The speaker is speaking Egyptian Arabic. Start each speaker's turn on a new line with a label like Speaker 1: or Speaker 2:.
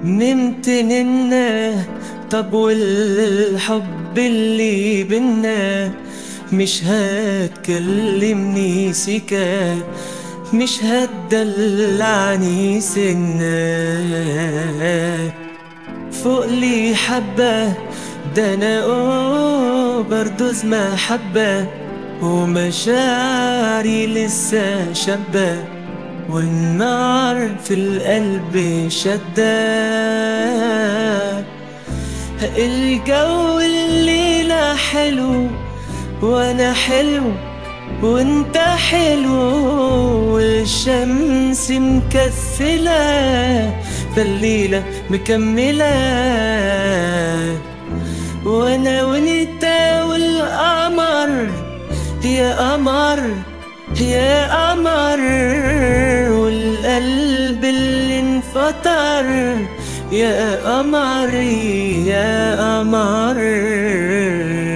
Speaker 1: ممتننا طب والحب اللي بينا مش هتكلمني سكة مش هتدلعني سنة فوق لي حبة ده انا اوبردوز محبة ومشاعري لسه شابة والنار في القلب شدة الجو الليلة حلو وانا حلو وانت حلو والشمس مكسلة فالليلة مكملة وانا وانت والقمر يا قمر يا قمر والقلب اللي انفطر يا قمر يا قمر